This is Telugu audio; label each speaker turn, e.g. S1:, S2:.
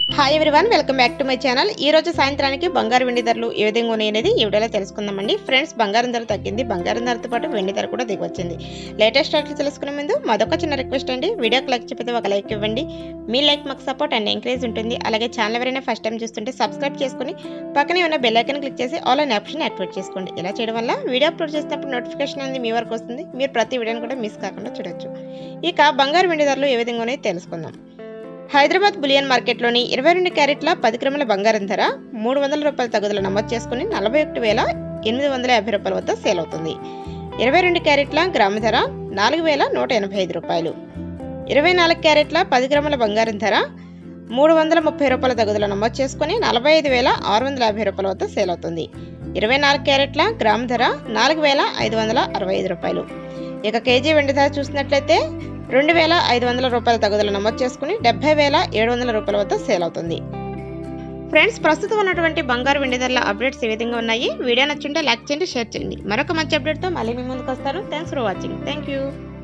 S1: hi everyone welcome back to my channel ఈ రోజు సాయంత్రానికి బంగారు వెండి ధరలు ఏ విధంగా ఉన్నాయి అనేది ఈ వీడియోలో తెలుసుకుందామండి ఫ్రెండ్స్ బంగారం ధర తగ్గింది బంగారం ధరతో పాటు వెండి ధర కూడా దిగొచ్చింది లేటెస్ట్ రేట్లు తెలుసుకునే ముందు మాదొక చిన్న రిక్వెస్ట్ అండి వీడియోకి లైక్ చెప్పితే ఒక లైక్ ఇవ్వండి మీ లైక్ మాకు సపోర్ట్ అండ్ ఎంకరేజ్ ఉంటుంది అలాగే ఛానల్ ఎవరైనా ఫస్ట్ టైం చూస్తుంటే సబ్స్క్రైబ్ చేసుకుని పక్కనే ఉన్న బెల్ ఐకన్ క్లిక్ చేసి ఆల్ అనే ఆప్షన్ యాక్టివేట్ చేసుకోండి ఇలా చేయడం వల్ల వీడియో అప్లోడ్ చేసినప్పుడు నోటిఫికేషన్ అనేది మీ వరకు వస్తుంది మీరు ప్రతి వీడియోని కూడా మిస్ కాకుండా చూడొచ్చు ఇక బంగారు వెండి ధరలు ఏ విధంగా ఉన్నాయో తెలుసుకుందాం హైదరాబాద్ బులియన్ మార్కెట్లోని ఇరవై రెండు క్యారెట్ల పది గ్రాముల బంగారం ధర మూడు వందల రూపాయల తగుదల నమోదు చేసుకుని నలభై ఒకటి వేల ఎనిమిది వందల యాభై రూపాయల వద్ద సేల్ అవుతుంది ఇరవై రెండు క్యారెట్ల గ్రాము ధర నాలుగు వేల నూట ఎనభై ఐదు రూపాయలు ఇరవై నాలుగు క్యారెట్ల పది గ్రాముల బంగారం ధర మూడు వందల ముప్పై రూపాయల తగుదల నమోదు చేసుకుని నలభై ఐదు వేల ఆరు వందల యాభై రూపాయల వద్ద సేల్ అవుతుంది ఇరవై నాలుగు క్యారెట్ల గ్రాము ధర నాలుగు వేల ఐదు వందల అరవై ఐదు రూపాయలు ఇక కేజీ వెండి ధర చూసినట్లయితే రెండు వేల ఐదు వందల రూపాయల తగుదల నమోదు చేసుకుని డెబ్బై వేల ఏడు వందల రూపాయల వద్ద సేల్ అవుతుంది ఫ్రెండ్స్ ప్రస్తుతం ఉన్నటువంటి బంగారు వెండి ధరల అప్డేట్స్ ఏ విధంగా ఉన్నాయి వీడియో నచ్చుంటే లైక్ చేయండి షేర్ చేయండి మరొక మంచి అప్డేట్తో మళ్ళీ మీ ముందుకు వస్తాను thanks for watching thank you